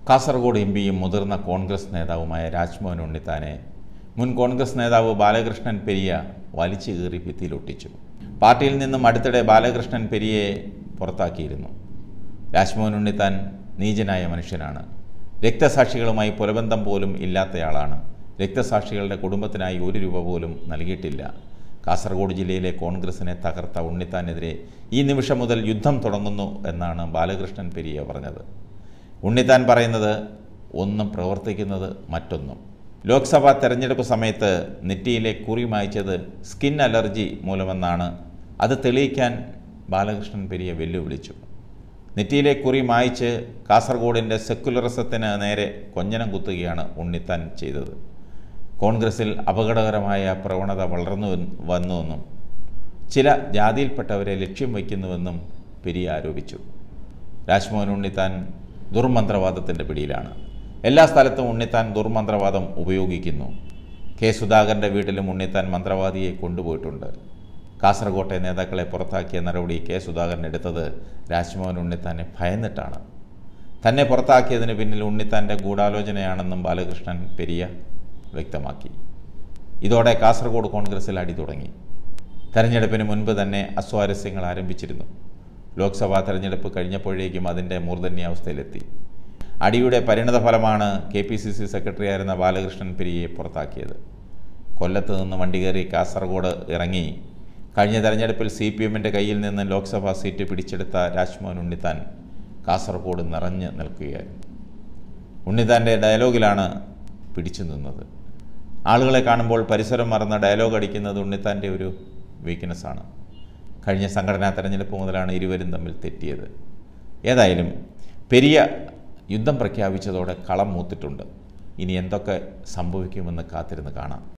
Kasaragod M പിയും മുതിർന്ന കോൺഗ്രസ് നേതാവുമായ രാജ്മോഹൻ ഉണ്ണിത്താനെ മുൻ കോൺഗ്രസ് നേതാവ് ബാലകൃഷ്ണൻ പെരിയ വലിച്ചു കീറി ഭിത്തിയിലൊട്ടിച്ചു പാർട്ടിയിൽ നിന്നും അടുത്തിടെ ബാലകൃഷ്ണൻ പെരിയെ പുറത്താക്കിയിരുന്നു രാജ്മോഹൻ ഉണ്ണിത്താൻ നീചനായ മനുഷ്യനാണ് രക്തസാക്ഷികളുമായി പുലബന്ധം പോലും ഇല്ലാത്തയാളാണ് രക്തസാക്ഷികളുടെ കുടുംബത്തിനായി ഒരു രൂപ പോലും നൽകിയിട്ടില്ല കാസർഗോഡ് ജില്ലയിലെ കോൺഗ്രസിനെ തകർത്ത ഉണ്ണിത്താനെതിരെ ഈ നിമിഷം മുതൽ യുദ്ധം തുടങ്ങുന്നു എന്നാണ് ബാലകൃഷ്ണൻ പെരിയ പറഞ്ഞത് ഉണ്ണിത്താൻ പറയുന്നത് ഒന്നും പ്രവർത്തിക്കുന്നത് മറ്റൊന്നും ലോക്സഭാ തെരഞ്ഞെടുപ്പ് സമയത്ത് നെറ്റിയിലെ കുറി മായ്ച്ചത് സ്കിൻ അലർജി മൂലമെന്നാണ് അത് തെളിയിക്കാൻ ബാലകൃഷ്ണൻ പെരിയ വെല്ലുവിളിച്ചു നെറ്റിയിലെ കുറി മായ്ച്ച് കാസർഗോഡിൻ്റെ സെക്കുലറിസത്തിന് നേരെ കൊഞ്ഞനം കുത്തുകയാണ് ഉണ്ണിത്താൻ ചെയ്തത് കോൺഗ്രസിൽ അപകടകരമായ പ്രവണത വളർന്നു വന്നുവെന്നും ചില ജാതിയിൽപ്പെട്ടവരെ ലക്ഷ്യം വയ്ക്കുന്നുവെന്നും പെരിയ ആരോപിച്ചു രാജ്മോഹൻ ഉണ്ണിത്താൻ ദുർമന്ത്രവാദത്തിൻ്റെ പിടിയിലാണ് എല്ലാ സ്ഥലത്തും ഉണ്ണിത്താൻ ദുർമന്ത്രവാദം ഉപയോഗിക്കുന്നു കെ സുധാകരൻ്റെ വീട്ടിലും ഉണ്ണിത്താൻ മന്ത്രവാദിയെ കൊണ്ടുപോയിട്ടുണ്ട് കാസർകോട്ടെ നേതാക്കളെ പുറത്താക്കിയ നടപടി കെ സുധാകരൻ എടുത്തത് രാജ്മോഹൻ ഉണ്ണിത്താനെ ഭയന്നിട്ടാണ് തന്നെ പുറത്താക്കിയതിന് പിന്നിൽ ഉണ്ണിത്താൻ്റെ ഗൂഢാലോചനയാണെന്നും ബാലകൃഷ്ണൻ പെരിയ വ്യക്തമാക്കി ഇതോടെ കാസർഗോഡ് കോൺഗ്രസിൽ അടി തുടങ്ങി തെരഞ്ഞെടുപ്പിന് മുൻപ് തന്നെ അസ്വാരസ്യങ്ങൾ ആരംഭിച്ചിരുന്നു ലോക്സഭാ തെരഞ്ഞെടുപ്പ് കഴിഞ്ഞപ്പോഴേക്കും അതിൻ്റെ മൂർധന്യാവസ്ഥയിലെത്തി അടിയുടെ പരിണതഫലമാണ് കെ പി സി സി സെക്രട്ടറിയായിരുന്ന ബാലകൃഷ്ണൻ പെരിയെ പുറത്താക്കിയത് കൊല്ലത്ത് നിന്ന് വണ്ടി കയറി കാസർഗോഡ് ഇറങ്ങി കഴിഞ്ഞ തെരഞ്ഞെടുപ്പിൽ സി പി എമ്മിൻ്റെ കയ്യിൽ നിന്ന് ലോക്സഭാ സീറ്റ് പിടിച്ചെടുത്ത രാജ്മോഹൻ ഉണ്ണിത്താൻ കാസർഗോഡ് നിറഞ്ഞു നിൽക്കുകയായിരുന്നു ഉണ്ണിത്താൻ്റെ ഡയലോഗിലാണ് പിടിച്ചു നിന്നത് ആളുകളെ കാണുമ്പോൾ പരിസരം മറന്ന ഡയലോഗ് അടിക്കുന്നത് ഉണ്ണിത്താൻ്റെ ഒരു വീക്ക്നെസ്സാണ് കഴിഞ്ഞ സംഘടനാ തെരഞ്ഞെടുപ്പ് മുതലാണ് ഇരുവരും തമ്മിൽ തെറ്റിയത് ഏതായാലും പെരിയ യുദ്ധം പ്രഖ്യാപിച്ചതോടെ കളം മൂത്തിട്ടുണ്ട് ഇനി എന്തൊക്കെ സംഭവിക്കുമെന്ന് കാത്തിരുന്ന് കാണാം